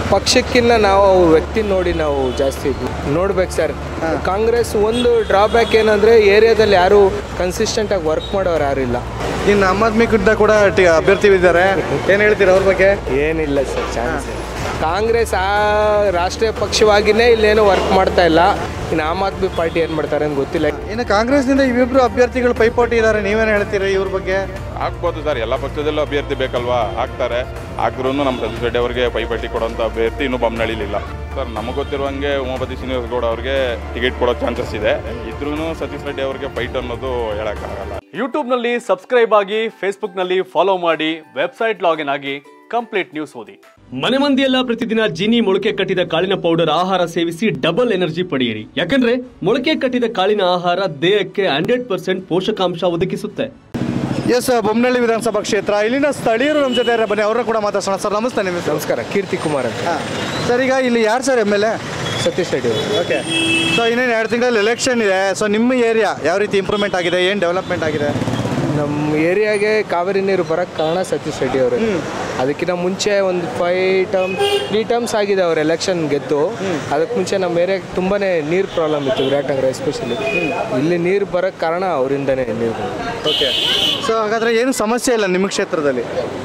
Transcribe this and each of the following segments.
ಪಕ್ಷಕ್ಕಿಂತ ನಾವು ಅವ್ರ ವ್ಯಕ್ತಿ ನೋಡಿ ನಾವು ಜಾಸ್ತಿ ನೋಡ್ಬೇಕು ಸರ್ ಕಾಂಗ್ರೆಸ್ ಒಂದು ಡ್ರಾಬ್ಯಾಕ್ ಏನಂದ್ರೆ ಏರಿಯಾದಲ್ಲಿ ಯಾರು ಕನ್ಸಿಸ್ಟೆಂಟ್ ಆಗಿ ವರ್ಕ್ ಮಾಡೋರು ಯಾರು ಇಲ್ಲ ಇನ್ನು ಆಮ್ ಆದ್ಮಿ ಕುಡ್ಡ ಕೂಡ ಟಿ- ಅಭ್ಯರ್ಥಿ ಇದ್ದಾರೆ ಏನು ಹೇಳ್ತೀರಾ ಅವ್ರ ಬಗ್ಗೆ ಏನಿಲ್ಲ ಸರ್ ಚಾನ್ಸ್ ಕಾಂಗ್ರೆಸ್ ಆ ರಾಷ್ಟ್ರೀಯ ಪಕ್ಷವಾಗಿನೇ ಇಲ್ಲೇನು ವರ್ಕ್ ಮಾಡ್ತಾ ಇಲ್ಲ ಇನ್ನು ಆಮ್ ಆದ್ಮಿ ಪಾರ್ಟಿ ಏನು ಮಾಡ್ತಾರೆ ಅಂತ ಗೊತ್ತಿಲ್ಲ ಇನ್ನು ಕಾಂಗ್ರೆಸ್ನಿಂದ ಇವಿಬ್ರು ಅಭ್ಯರ್ಥಿಗಳು ಪೈಪೋಟಿ ಇದ್ದಾರೆ ನೀವೇನು ಹೇಳ್ತೀರಾ ಇವ್ರ ಬಗ್ಗೆ ಆಗ್ಬೋದು ಸರ್ ಎಲ್ಲ ಪಕ್ಷದಲ್ಲೂ ಅಭ್ಯರ್ಥಿ ಬೇಕಲ್ವಾ ಆಗ್ತಾರೆ ಹಾಕಿದ್ರು ನಮ್ಮ ಸತೀಶ್ ರೆಡ್ಡಿ ಅವರಿಗೆ ಪೈಪಟ್ಟಿ ಕೊಡೋಂಥ ಅಭ್ಯರ್ಥಿ ಇನ್ನೂ ಬೊಮ್ಮನಳ್ಳಿಲಿಲ್ಲ ಸರ್ ನಮಗೆ ಗೊತ್ತಿರುವಂಗೆ ಉಮಾಪತಿ ಶ್ರೀನಿವಾಸ ಗೌಡ ಅವ್ರಿಗೆ ಟಿಕೆಟ್ ಕೊಡೋ ಚಾನ್ಸಸ್ ಇದೆ ಇದ್ರೂ ಸತೀಶ್ ರೆಡ್ಡಿ ಅವ್ರಿಗೆ ಫೈಟ್ ಅನ್ನೋದು ಹೇಳೋಕ್ಕಾಗಲ್ಲ ಯೂಟ್ಯೂಬ್ನಲ್ಲಿ ಸಬ್ಸ್ಕ್ರೈಬ್ ಆಗಿ ಫೇಸ್ಬುಕ್ನಲ್ಲಿ ಫಾಲೋ ಮಾಡಿ ವೆಬ್ಸೈಟ್ ಲಾಗಿನ್ ಆಗಿ ಕಂಪ್ಲೀಟ್ ನ್ಯೂಸ್ ಓದಿ ಮನೆ ಮಂದಿಯೆಲ್ಲ ಪ್ರತಿದಿನ ಜೀನಿ ಮೊಳಕೆ ಕಟ್ಟಿದ ಕಾಳಿನ ಪೌಡರ್ ಆಹಾರ ಸೇವಿಸಿ ಡಬಲ್ ಎನರ್ಜಿ ಪಡೆಯಿರಿ ಯಾಕಂದ್ರೆ ಮೊಳಕೆ ಕಟ್ಟಿದ ಕಾಳಿನ ಆಹಾರ ದೇಹಕ್ಕೆ ಹಂಡ್ರೆಡ್ ಪರ್ಸೆಂಟ್ ಪೋಷಕಾಂಶ ಒದಗಿಸುತ್ತೆ ಎಸ್ ಬೊಮ್ಮನಹಳ್ಳಿ ವಿಧಾನಸಭಾ ಕ್ಷೇತ್ರ ಇಲ್ಲಿನ ಸ್ಥಳೀಯರು ನಮ್ಮ ಜೊತೆ ಇದ್ದಾರೆ ಬನ್ನಿ ಅವ್ರನ್ನ ಕೂಡ ಮಾತಾಡ್ಸೋಣ ಸರ್ ನಮಸ್ತೆ ನಿಮ್ಮ ಹೆಸರು? ನಮಸ್ಕಾರ ಕೀರ್ತಿ ಕುಮಾರ್ ಅಂತ ಹಾಂ ಸರ್ ಈಗ ಇಲ್ಲಿ ಯಾರು sir M L A Satish Reddy ಅವರು ಓಕೆ ಸೊ ಇನ್ನೇನು ಎರಡು ತಿಂಗಳಲ್ಲಿ ಎಲೆಕ್ಷನ್ ಇದೆ ಸೊ ನಿಮ್ಮ ಏರಿಯಾ ಯಾವ ರೀತಿ ಇಂಪ್ರೂವ್ಮೆಂಟ್ ಆಗಿದೆ ಏನು ಡೆವಲಪ್ಮೆಂಟ್ ಆಗಿದೆ ನಮ್ಮ ಏರಿಯಾಗೆ ಕಾವೇರಿ ನೀರು ಬರೋಕ್ಕೆ ಕಾರಣ ಸತೀಶ್ ರೆಡ್ಡಿ ಅವರು ಅದಕ್ಕಿಂತ ಮುಂಚೆ ಒಂದು ಫೈವ್ ಟರ್ಮ್ ತ್ರೀ ಟರ್ಮ್ಸ್ ಆಗಿದೆ ಅವ್ರು ಎಲೆಕ್ಷನ್ ಗೆದ್ದು ಅದಕ್ಕೆ ಮುಂಚೆ ನಮ್ಮ ಏರಿಯಾಗೆ ತುಂಬಾ ನೀರು ಪ್ರಾಬ್ಲಮ್ ಇತ್ತು ವಿರಾಟನಗರ ಎಸ್ಪೆಷಲಿ ಇಲ್ಲಿ ನೀರು ಬರೋಕ್ಕೆ ಕಾರಣ ಅವರಿಂದನೇ ನೀರು ಓಕೆ ಸೊ ಹಾಗಾದರೆ ಏನು ಸಮಸ್ಯೆ ಇಲ್ಲ ನಿಮ್ಮ ಕ್ಷೇತ್ರದಲ್ಲಿ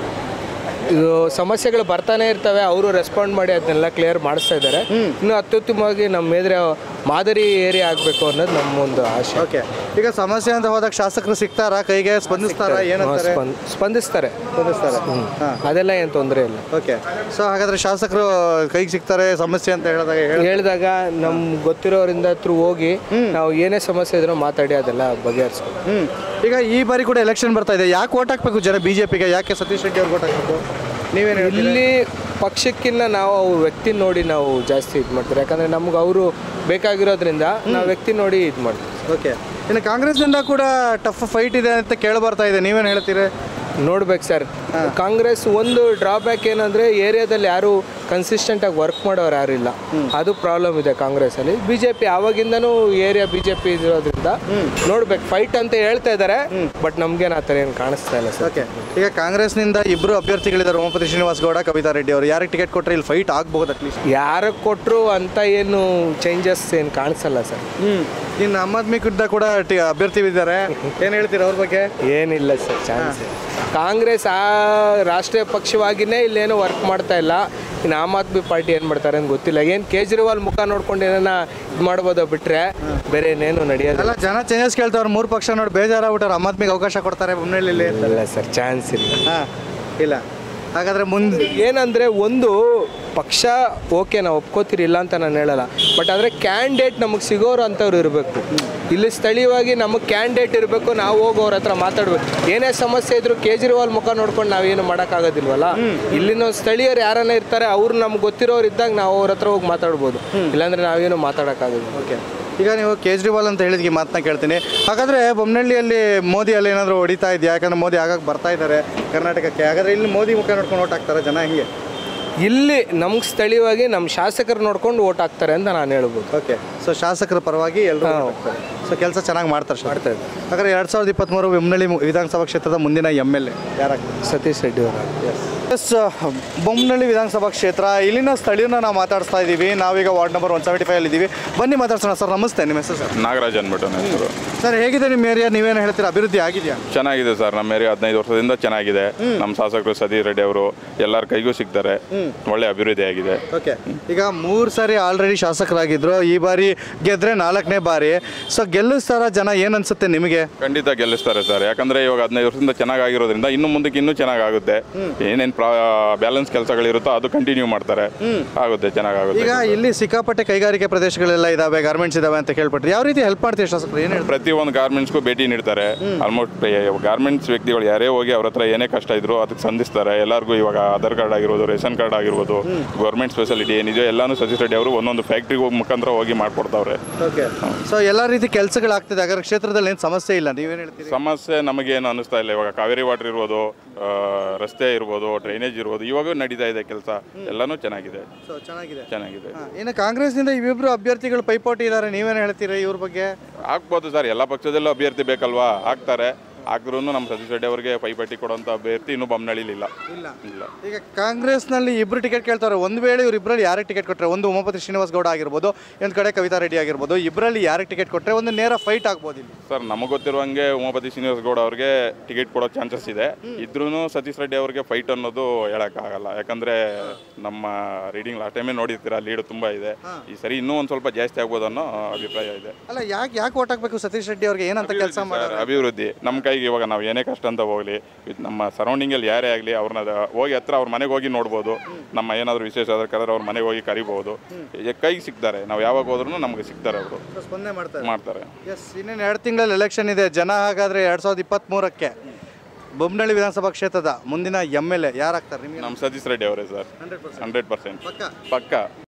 ಇದು ಸಮಸ್ಯೆಗಳು ಬರ್ತಾನೆ ಇರ್ತವೆ ಅವರು ರೆಸ್ಪಾಂಡ್ ಮಾಡಿ ಅದನ್ನೆಲ್ಲ ಕ್ಲಿಯರ್ ಮಾಡಿಸ್ತಾ ಇದ್ದಾರೆ ಇನ್ನು ಅತ್ಯುತ್ತಮವಾಗಿ ನಮ್ಮ ಎದುರು ಮಾದರಿ ಏರಿಯಾ ಆಗಬೇಕು ಅನ್ನೋದು ನಮ್ಮ ಒಂದು ಆಶೆ ಓಕೆ ಈಗ ಸಮಸ್ಯೆ ಅಂತ ಹೋದಾಗ ಶಾಸಕರು ಸಿಗ್ತಾರಾ ಕೈಗೆ ಸ್ಪಂದಿಸ್ತಾರಾ ಏನಂತಾರೆ ಸ್ಪಂದ್- ಸ್ಪಂದಿಸ್ತಾರೆ ಸ್ಪಂದಿಸ್ತಾರೆ ಹಾಂ ಅದೆಲ್ಲ ಏನು ತೊಂದರೆ ಇಲ್ಲ ಓಕೆ ಸೊ ಹಾಗಾದ್ರೆ ಶಾಸಕರು ಕೈಗೆ ಸಿಗ್ತಾರೆ ಸಮಸ್ಯೆ ಅಂತ ಹೇಳಿದಾಗ ಹೇಳಿ ಹೇಳಿದಾಗ ನಮ್ಗೆ ಗೊತ್ತಿರೋರಿಂದ ಥ್ರೂ ಹೋಗಿ ನಾವು ಏನೇ ಸಮಸ್ಯೆ ಇದ್ರೂ ಮಾತಾಡಿ ಅದೆಲ್ಲ ಬಗೆಹರಿಸ್ಬೇಕು ಹ್ಮ್ ಈಗ ಈ ಬಾರಿ ಕೂಡ ಎಲೆಕ್ಷನ್ ಬರ್ತಾ ಇದೆ ಯಾಕೆ ಓಟ್ ಹಾಕ್ಬೇಕು ಜನ ಬಿಜೆಪಿಗೆ ಯಾಕೆ ಸತೀಶ್ ರೆಡ್ಡಿ ಅವ್ರಿಗೆ ಓಟ್ ಹಾಕ್ಬೇಕು ನೀವೇನು ಹೇಳಿ ಇಲ್ಲಿ ಪಕ್ಷಕ್ಕಿಂತ ನಾವು ಅವ್ರ ವ್ಯಕ್ತಿ ನೋಡಿ ನಾವು ಜಾಸ್ತಿ ಇದು ಮಾಡ್ತಾರೆ ಯಾಕಂದ್ರೆ ನಮ್ಗೆ ಅವರು ಬೇಕಾಗಿರೋದ್ರಿಂದ ನಾವು ವ್ಯಕ್ತಿ ನೋಡಿ ಇದು ಮಾಡ್ತೀವಿ ಓಕೆ ಇನ್ನು ಕಾಂಗ್ರೆಸ್ನಿಂದ ಕೂಡ ಟಫ್ ಫೈಟ್ ಇದೆ ಅಂತ ಕೇಳಿ ಬರ್ತಾ ಇದೆ ನೀವೇನು ಹೇಳ್ತೀರಿ ನೋಡ್ಬೇಕು ಸರ್ ಕಾಂಗ್ರೆಸ್ ಒಂದು ಡ್ರಾಬ್ಯಾಕ್ ಏನಂದ್ರೆ ಏರಿಯಾದಲ್ಲಿ ಯಾರು ಕನ್ಸಿಸ್ಟೆಂಟ್ ಆಗಿ ವರ್ಕ್ ಮಾಡೋರು ಯಾರು ಇಲ್ಲ ಅದು ಪ್ರಾಬ್ಲಮ್ ಇದೆ ಕಾಂಗ್ರೆಸ್ ಅಲ್ಲಿ ಬಿಜೆಪಿ ಆವಾಗಿಂದನೂ ಏರಿಯಾ ಬಿಜೆಪಿ ಇರೋದ್ರಿಂದ ನೋಡ್ಬೇಕು ಫೈಟ್ ಅಂತ ಹೇಳ್ತಾ ಇದ್ದಾರೆ ಬಟ್ ನಮ್ಗೇನು ಆ ಥರ ಏನು ಕಾಣಿಸ್ತಾ ಇಲ್ಲ ಸರ್ ಓಕೆ ಈಗ ಕಾಂಗ್ರೆಸ್ನಿಂದ ಇಬ್ಬರು ಅಭ್ಯರ್ಥಿಗಳಿದ್ದಾರೆ ಓಮಪತಿ ಶ್ರೀನಿವಾಸ್ ಗೌಡ ಕವಿತಾ ರೆಡ್ಡಿ ಅವರು ಯಾರಿಗೆ ಟಿಕೆಟ್ ಕೊಟ್ಟರೆ ಇಲ್ಲಿ ಫೈಟ್ ಆಗ್ಬಹುದು ಅಟ್ಲೀಸ್ಟ್ ಯಾರಿಗೆ ಕೊಟ್ಟರು ಅಂತ ಏನು ಚೇಂಜಸ್ ಏನು ಕಾಣಿಸಲ್ಲ ಸರ್ ಹ್ಞೂ ಇನ್ನು ಆಮ್ ಆದ್ಮಿ ಕುಡ್ಡ ಕೂಡ ಟಿ- ಅಭ್ಯರ್ಥಿ ಇದ್ದಾರೆ ಏನು ಹೇಳ್ತೀರಾ ಅವ್ರ ಬಗ್ಗೆ ಏನಿಲ್ಲ ಸರ್ ಚಾನ್ಸ್ ಕಾಂಗ್ರೆಸ್ ಆ ರಾಷ್ಟ್ರೀಯ ಪಕ್ಷವಾಗಿನೇ ಇಲ್ಲೇನು ವರ್ಕ್ ಮಾಡ್ತಾ ಇಲ್ಲ ಇನ್ನು ಆಮ್ ಆದ್ಮಿ ಪಾರ್ಟಿ ಏನು ಮಾಡ್ತಾರೆ ಅಂತ ಗೊತ್ತಿಲ್ಲ ಏನು ಕೇಜ್ರಿವಾಲ್ ಮುಖ ನೋಡ್ಕೊಂಡು ಏನಾನ ಇದು ಮಾಡ್ಬೋದೋ ಬಿಟ್ರೆ ಬೇರೆ ಏನೇನು ನಡೆಯೋದಿಲ್ಲ ಅಲ್ಲ ಜನ ಚೇಂಜಸ್ ಕೇಳ್ತಾವ್ರು ಮೂರು ಪಕ್ಷ ನೋಡಿ ಬೇಜಾರಾಗ್ಬಿಟ್ಟಾರೆ ಆಮ್ ಆದ್ಮಿಗೆ ಅವಕಾಶ ಕೊಡ್ತಾರೆ ಬೊಮ್ಮನಹಳ್ಳಿಲಿ ಇಲ್ಲ ಸರ್ ಚಾನ್ಸ್ ಇಲ್ಲ ಹಾಂ ಇಲ್ಲ ಹಾಗಾದ್ರೆ ಮುಂದೆ ಏನಂದರೆ ಒಂದು ಪಕ್ಷ ಓಕೆ ನಾವು ಒಪ್ಕೋತೀರಿ ಇಲ್ಲ ಅಂತ ನಾನು ಹೇಳಲ್ಲ ಬಟ್ ಆದರೆ ಕ್ಯಾಂಡಿಡೇಟ್ ನಮಗೆ ಸಿಗೋರು ಅಂಥವ್ರು ಇರಬೇಕು ಇಲ್ಲಿ ಸ್ಥಳೀಯವಾಗಿ ನಮಗೆ ಕ್ಯಾಂಡಿಡೇಟ್ ಇರಬೇಕು ನಾವು ಹೋಗಿ ಅವ್ರ ಹತ್ರ ಮಾತಾಡ್ಬೇಕು ಏನೇ ಸಮಸ್ಯೆ ಇದ್ರು ಕೇಜ್ರಿವಾಲ್ ಮುಖ ನೋಡ್ಕೊಂಡು ನಾವೇನು ಮಾಡೋಕ್ಕಾಗೋದಿಲ್ವಲ್ಲ ಇಲ್ಲಿನ ಸ್ಥಳೀಯರು ಯಾರನ್ನ ಇರ್ತಾರೆ ಅವ್ರು ನಮ್ಗೆ ಗೊತ್ತಿರೋರು ಇದ್ದಾಗ ನಾವು ಅವ್ರ ಹತ್ರ ಹೋಗಿ ಮಾತಾಡ್ಬೋದು ಇಲ್ಲಾಂದ್ರೆ ನಾವೇನು ಮಾತಾಡೋಕ್ಕಾಗೋದಿಲ್ಲ ಓಕೆ ಈಗ ನೀವು ಕೇಜ್ರಿವಾಲ್ ಅಂತ ಹೇಳಿದ್ಗೆ ಮಾತನ್ನ ಕೇಳ್ತೀನಿ ಹಾಗಾದ್ರೆ ಬೊಮ್ಮನಹಳ್ಳಿಯಲ್ಲಿ ಮೋದಿ ಅಲ್ಲಿ ಏನಾದರೂ ಹೊಡಿತಾ ಇದೆಯಾ ಯಾಕಂದ್ರೆ ಮೋದಿ ಆಗಾಗ ಬರ್ತಾ ಇದ್ದಾರೆ ಕರ್ನಾಟಕಕ್ಕೆ ಹಾಗಾದ್ರೆ ಇಲ್ಲಿ ಮೋದಿ ಮುಖ ನೋಡ್ಕೊಂಡು ಓಟ್ ಹಾಕ್ತಾರೆ ಜನ ಹೆಂಗೆ ಇಲ್ಲಿ ನಮ್ಗೆ ಸ್ಥಳೀಯವಾಗಿ ನಮ್ಮ ಶಾಸಕರು ನೋಡ್ಕೊಂಡು ಓಟ್ ಹಾಕ್ತಾರೆ ಅಂತ ನಾನು ಹೇಳ್ಬೋದು ಓಕೆ ಸೊ ಶಾಸಕರ ಪರವಾಗಿ ಎಲ್ಲರೂ ಸೊ ಕೆಲಸ ಚೆನ್ನಾಗಿ ಮಾಡ್ತಾರೆ ಸರ್ ಮಾಡ್ತಾ ಇದ್ದಾರೆ ಹಾಗಾದ್ರೆ ಎರಡು ಸಾವಿರದ ಇಪ್ಪತ್ತ್ಮೂರು ಬೊಮ್ಮನಹಳ್ಳಿ ಮು- ವಿಧಾನಸಭಾ ಕ್ಷೇತ್ರದ ಮುಂದಿನ ಎಮ್ ಎಲ್ ಎ ಯಾರಾಗ್ತಾರೆ ಸತೀಶ್ ರೆಡ್ಡಿ ಅವರು ಎಸ್ ಬೊಮ್ಮನಹಳ್ಳಿ ವಿಧಾನಸಭಾ ಕ್ಷೇತ್ರ ಇಲ್ಲಿನ ಸ್ಥಳೀಯರನ್ನ ನಾವು ಮಾತಾಡಿಸ್ತಾ ಇದ್ದೀವಿ ನಾವೀಗ ward number one seventy five ಇದ್ದೀವಿ ಬನ್ನಿ ಮಾತಾಡ್ಸೋಣ ಸರ್ ನಮಸ್ತೆ ನಿಮ್ಮ ಹೆಸರು ಸರ್ ನಾಗರಾಜ್ ಅಂದ್ಬಿಟ್ಟು ನನ್ನ ಹೆಸರು ಸರ್ ಹೇಗಿದೆ ನಿಮ್ಮ ಏರಿಯಾ ನೀವೇನು ಹೇಳ್ತೀರಾ ಅಭಿವೃದ್ಧಿ ಆಗಿದೆಯಾ ಚೆನ್ನಾಗಿದೆ ಸರ್ ನಮ್ಮ ಏರಿಯಾ ಹದಿನೈದು ವರ್ಷದಿಂದ ಚೆನ್ನಾಗಿದೆ ನಮ್ಮ ಶಾಸಕರು ಸತೀಶ್ ರೆಡ್ಡಿ ಅವರು ಎಲ್ಲರ ಕೈಗೂ ಸಿಗ್ತಾರೆ ಒಳ್ಳೆ ಅಭಿವೃದ್ಧಿ ಆಗಿದೆ ಓಕೆ ಈಗ ಮೂರು ಸಾರಿ ಆಲ್ರೆಡಿ ಶಾಸಕರಾಗಿದ್ರು ಈ ಬಾರಿ ಗೆದ್ರೆ ನಾಲ್ಕನೇ ಬಾರಿ ಸೊ ಗೆಲ್ಲಿಸ್ತಾರ ಜನ ಏನು ಅನ್ಸುತ್ತೆ ನಿಮಗೆ ಖಂಡಿತ ಗೆಲ್ಲಿಸ್ತಾರೆ ಸರ್ ಯಾಕಂದ್ರೆ ಇವಾಗ ಹದಿನೈದು ವರ್ಷದಿಂದ ಚೆನ್ನಾಗಿರೋದ್ರಿಂದ ಇನ್ನು ಮುಂದಕ್ಕೆ ಇನ್ನೂ ಚೆನ್ನಾಗುತ್ತೆ ಏನೇನು ಬ್ಯಾಲೆನ್ಸ್ ಕೆಲಸಗಳಿರುತ್ತೋ ಅದು ಕಂಟಿನ್ಯೂ ಮಾಡ್ತಾರೆ ಆಗುತ್ತೆ ಚೆನ್ನಾಗಾಗುತ್ತೆ ಈಗ ಇಲ್ಲಿ ಸಿಕ್ಕಾಪಟ್ಟೆ ಕೈಗಾರಿಕೆ ಪ್ರದೇಶಗಳೆಲ್ಲ ಇದಾವೆ ಗಾರ್ಮೆಂಟ್ಸ್ ಇದಾವೆ ಅಂತ ಕೇಳ್ಪಟ್ರಿ ಯಾವ ರೀತಿ ಹೆಲ್ಪ್ ಮಾಡ್ತೀವಿ ಶಾಸಕರು ಏನು ಹೇಳ್ತಾರೆ ಪ್ರತಿಯೊಂದು ಗಾರ್ಮೆಂಟ್ಸ್ಗೂ ಭೇಟಿ ನೀಡ್ತಾರೆ ಆಲ್ಮೋಸ್ಟ್ ಗಾರ್ಮೆಂಟ್ಸ್ ವ್ಯಕ್ತಿಗಳು ಯಾರೇ ಹೋಗಿ ಅವ್ರ ಹತ್ರ ಏನೇ ಕಷ್ಟ ಇದ್ರು ಅದಕ್ಕೆ ಸಂಧಿಸ್ತಾರೆ ಎಲ್ಲರಿಗೂ ಇವಾಗ ಆಧಾರ್ ಕಾರ್ಡ್ ಆಗಿರ್ಬೋದು ರೇಷನ್ ಕಾರ್ಡ್ ಆಗಿರ್ಬೋದು ಗೌರ್ಮೆಂಟ್ ಫೆಸಿಲಿಟಿ ಏನಿದೆಯೋ ಎಲ್ಲಾನು ಸತೀಶ್ ರೆಡ್ಡಿ ಅವರು ಒಂದೊಂದು ಫ್ಯಾಕ್ಟ್ರಿಗೆ ಹೋಗಿ ಮುಖಾಂತರ ಹೋಗಿ ಮಾಡ್ಕೊಡ್ತಾವ್ರೆ ಓಕೆ ಸೊ ಎಲ್ಲ ರೀತಿ ಕೆಲಸಗಳಾಗ್ತಿದೆ ಹಾಗಾದ್ರೆ ಕ್ಷೇತ್ರದಲ್ಲಿ ಏನು ಸಮಸ್ಯೆ ಇಲ್ಲ ನೀವೇನು ಹೇಳ್ತೀರಿ ಸಮಸ್ಯೆ ನಮಗೇನು ಅನಿಸ್ತಾ ಇಲ್ಲ ಇವಾಗ ಕಾವೇರಿ ವಾಟರ್ ಇರ್ಬೋದು ಆ, ರಸ್ತೆ ಇರ್ಬೋದು ಡ್ರೈನೇಜ್ ಇರ್ಬೋದು ಇವಾಗೂ ನಡೀತಾ ಇದೆ ಕೆಲಸ ಎಲ್ಲನೂ ಚೆನ್ನಾಗಿದೆ ಸೊ ಚೆನ್ನಾಗಿದೆ ಚೆನ್ನಾಗಿದೆ ಹಾ, ಇನ್ನು ಕಾಂಗ್ರೆಸ್ನಿಂದ ಇವಿಬ್ರು ಅಭ್ಯರ್ಥಿಗಳು ಪೈಪೋಟಿ ಇದ್ದಾರೆ ನೀವೇನು ಹೇಳ್ತೀರಿ ಇವ್ರ ಬಗ್ಗೆ ಆಗ್ಬೋದು ಸರ್ ಎಲ್ಲ ಪಕ್ಷದಲ್ಲೂ ಅಭ್ಯರ್ಥಿ ಬೇಕಲ್ವಾ ಆಗ್ತಾರೆ ಆದ್ರೂ ನಮ್ಮ ಸತೀಶ್ ರೆಡ್ಡಿ ಅವರಿಗೆ ಪೈಪಟ್ಟಿ ಕೊಡುವಂಥ ಅಭ್ಯರ್ಥಿ ಇನ್ನೂ ಬೊಮ್ಮನಳ್ಳಿಲಿಲ್ಲ ಇಲ್ಲ ಇಲ್ಲ ಈಗ ಕಾಂಗ್ರೆಸ್ನಲ್ಲಿ ಇಬ್ರು ಟಿಕೆಟ್ ಕೇಳ್ತಾರೆ ಒಂದು ವೇಳೆ ಇವ್ರು ಇಬ್ಬರಲ್ಲಿ ಯಾರಿಗೆ ಟಿಕೆಟ್ ಕೊಟ್ಟರೆ ಒಂದು ಉಮಾಪತಿ ಶ್ರೀನಿವಾಸ್ ಗೌಡ ಆಗಿರ್ಬೋದು ಒಂದು ಕಡೆ ಕವಿತಾ ರೆಡ್ಡಿ ಆಗಿರ್ಬೋದು ಇಬ್ಬರಲ್ಲಿ ಯಾರಿಗೆ ಟಿಕೆಟ್ ಕೊಟ್ಟರೆ ಒಂದು ನೇರ ಫೈಟ್ ಆಗ್ಬೋದು ಇಲ್ಲಿ ಸರ್ ನಮಗೆ ಗೊತ್ತಿರುವಂಗೆ ಉಮಾಪತಿ ಶ್ರೀನಿವಾಸ್ ಗೌಡ ಅವ್ರಿಗೆ ಟಿಕೆಟ್ ಕೊಡೋ ಚಾನ್ಸಸ್ ಇದೆ ಇದ್ರೂ ಸತೀಶ್ ರೆಡ್ಡಿ ಅವ್ರಿಗೆ ಫೈಟ್ ಅನ್ನೋದು ಹೇಳೋಕ್ಕಾಗಲ್ಲ ಯಾಕಂದರೆ ನಮ್ಮ ರೀಡಿಂಗ್ ಲಾಸ್ಟ್ ಟೈಮೇ ನೋಡಿರ್ತೀರ ಲೀಡು ತುಂಬ ಇದೆ ಈ ಸರಿ ಇನ್ನೂ ಒಂದು ಸ್ವಲ್ಪ ಜಾಸ್ತಿ ಆಗ್ಬೋದು ಅನ್ನೋ ಅಭಿಪ್ರಾಯ ಇದೆ ಅಲ್ಲ ಯಾಕೆ ಯಾಕೆ ಓಟ್ ಹಾಕ್ಬೇಕು ಸತೀಶ್ ರೆಡ್ಡಿ ಅವ್ರಿಗೆ ಏನಂತ ಕೆಲಸ ಸರ್, ಮಾಡೋದು ಅಭಿವೃದ್ಧಿ ನಮ್ಮ ಕೈಗೆ ಇವಾಗ ನಾವು ಏನೇ ಕಷ್ಟ ಅಂತ ಹೋಗ್ಲಿ ಇದ್ ನಮ್ಮ ಸರೌಂಡಿಂಗಲ್ಲಿ ಯಾರೇ ಆಗಲಿ ಅವ್ರನ್ನ ಹೋಗಿ ಹತ್ರ ಅವ್ರ ಮನೆಗೆ ಹೋಗಿ ನೋಡ್ಬೋದು ನಮ್ಮ ಏನಾದರೂ ವಿಶೇಷ ಆದ್ರೆ ಕರೆದ್ರೆ ಅವ್ರ ಮನೆಗೆ ಹೋಗಿ ಕರಿಬೋದು ಈಗ ಕೈಗೆ ಸಿಗ್ತಾರೆ ನಾವು ಯಾವಾಗ ಹೋದ್ರೂ ನಮಗೆ ಸಿಗ್ತಾರೆ ಅವರು ಸ್ಪಂದನೆ ಮಾಡ್ತಾರೆ ಮಾಡ್ತಾರೆ ಎಸ್ ಇನ್ನೇನು ಎರಡು ತಿಂಗಳಲ್ಲಿ ಎಲೆಕ್ಷನ್ ಇದೆ ಜನ ಹಾಗಾದ್ರೆ ಎರಡು ಸಾವಿರದ ಇಪ್ಪತ್ತ್ಮೂರಕ್ಕೆ ಬೊಮ್ಮನಹಳ್ಳಿ ವಿಧಾನಸಭಾ ಕ್ಷೇತ್ರದ ಮುಂದಿನ ಎಮ್ ಎಲ್ ಎ ಯಾರಾಗ್ತಾರೆ ನಿಮಗೆ ನಮ್ಮ ಸತೀಶ್ ರೆಡ್ಡಿ ಅವರೇ sir hundred percent hundred percent ಪಕ್ಕ ಪಕ್ಕ